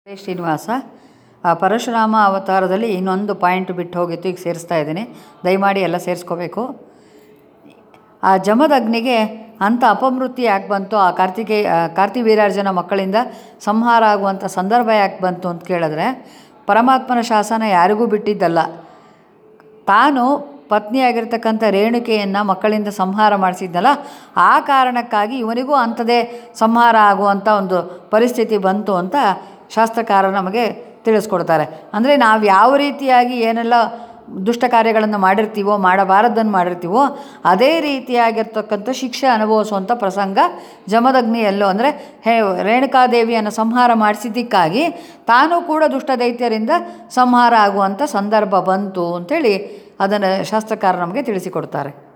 ಜೈ ಶ್ರೀನಿವಾಸ ಆ ಪರಶುರಾಮ ಅವತಾರದಲ್ಲಿ ಇನ್ನೊಂದು ಪಾಯಿಂಟ್ ಬಿಟ್ಟು ಹೋಗಿತ್ತು ಈಗ ಸೇರಿಸ್ತಾ ಇದ್ದೀನಿ ದಯಮಾಡಿ ಎಲ್ಲ ಸೇರಿಸ್ಕೋಬೇಕು ಆ ಜಮದಗ್ನಿಗೆ ಅಂಥ ಅಪಮೃತ್ಯು ಯಾಕೆ ಬಂತು ಆ ಕಾರ್ತಿಕೇಯ ಕಾರ್ತಿ ವೀರಾರ್ಜುನ ಮಕ್ಕಳಿಂದ ಸಂಹಾರ ಆಗುವಂಥ ಸಂದರ್ಭ ಯಾಕೆ ಬಂತು ಅಂತ ಕೇಳಿದ್ರೆ ಪರಮಾತ್ಮನ ಶಾಸನ ಯಾರಿಗೂ ಬಿಟ್ಟಿದ್ದಲ್ಲ ತಾನು ಪತ್ನಿಯಾಗಿರ್ತಕ್ಕಂಥ ರೇಣುಕೆಯನ್ನು ಮಕ್ಕಳಿಂದ ಸಂಹಾರ ಮಾಡಿಸಿದ್ನಲ್ಲ ಆ ಕಾರಣಕ್ಕಾಗಿ ಇವನಿಗೂ ಅಂಥದೇ ಸಂಹಾರ ಆಗುವಂಥ ಒಂದು ಪರಿಸ್ಥಿತಿ ಬಂತು ಅಂತ ಶಾಸ್ತ್ರಕಾರ ನಮಗೆ ತಿಳಿಸ್ಕೊಡ್ತಾರೆ ಅಂದರೆ ನಾವು ಯಾವ ರೀತಿಯಾಗಿ ಏನೆಲ್ಲ ದುಷ್ಟ ಕಾರ್ಯಗಳನ್ನು ಮಾಡಿರ್ತೀವೋ ಮಾಡಬಾರದನ್ನು ಮಾಡಿರ್ತೀವೋ ಅದೇ ರೀತಿಯಾಗಿರ್ತಕ್ಕಂಥ ಶಿಕ್ಷೆ ಅನುಭವಿಸುವಂಥ ಪ್ರಸಂಗ ಜಮದಗ್ನಿ ಎಲ್ಲೋ ಅಂದರೆ ಹೇ ರೇಣುಕಾದೇವಿಯನ್ನು ಸಂಹಾರ ಮಾಡಿಸಿದ್ದಕ್ಕಾಗಿ ತಾನೂ ಕೂಡ ದುಷ್ಟ ದೈತ್ಯರಿಂದ ಸಂಹಾರ ಆಗುವಂಥ ಸಂದರ್ಭ ಬಂತು ಅಂಥೇಳಿ ಅದನ್ನು ಶಾಸ್ತ್ರಕಾರ ನಮಗೆ ತಿಳಿಸಿಕೊಡ್ತಾರೆ